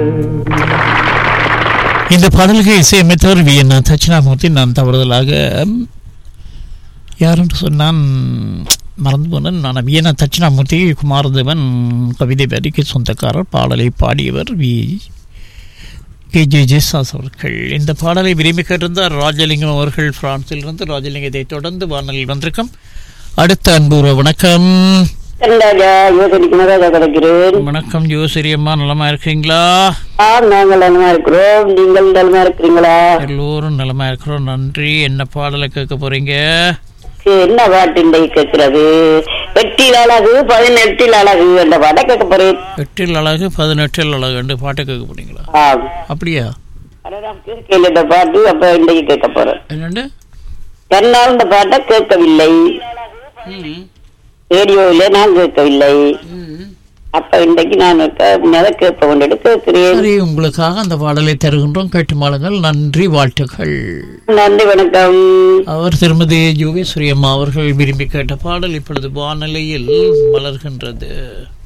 இந்த பாடலுக்கு இசையமைத்தவர் வி என் தட்சிணாமூர்த்தி நான் தவறுதலாக ம், யார் என்று சொன்னான் மறந்து போனேன் நான் வி என் தட்சிணாமூர்த்தி குமாரதேவன் கவிதை வரிக்கு சொந்தக்காரர் பாடலை பாடியவர் வி கே ஜே ஜெயசாஸ் அவர்கள் இந்த பாடலை விரும்பி கேட்டிருந்தார் ராஜலிங்கம் அவர்கள் பிரான்சிலிருந்து ராஜலிங்கத்தை தொடர்ந்து வானலில் வந்திருக்கும் அடுத்த அன்பு உறவு வணக்கம் ராஜா யோசனைக்கு மகாஜா கிடைக்கிறேன் வணக்கம் ஜோசிரி அம்மா நலமா இருக்கீங்களா ஆ நாங்கள் நலமா இருக்கிறோம் நீங்கள் நலமா இருக்கிறீங்களா எல்லோரும் நலமா இருக்கிறோம் நன்றி என்ன பாடலை கேட்க போறீங்க சரி, என்ன பாட்டு இன்றைக்கு கேட்கிறது எட்டில் அழகு பதினெட்டில் அழகு என்ற பாட்டை கேட்க போறேன் எட்டில் அழகு பதினெட்டில் அழகு ரெண்டு பாட்டை கேட்க போறீங்களா ஆம் அப்படியா அதான் கேட்கல இந்த பாட்டு அப்ப இன்றைக்கு கேட்க போறேன் என்னண்டு என்னால் இந்த பாட்டை கேட்கவில்லை ரேடியோவில நான் கேட்கவில்லை அப்ப இன்றைக்கு நான் அதை கேட்ப கொண்டுட்டு கேட்கிறேன் சரி உங்களுக்காக அந்த பாடலை தருகின்றோம் கேட்டு மாளுங்கள் நன்றி வாழ்த்துக்கள் நன்றி வணக்கம் அவர் திருமதி யோகேஸ்வரி அம்மா அவர்கள் விரும்பி கேட்ட பாடல் இப்பொழுது வானிலையில் மலர்கின்றது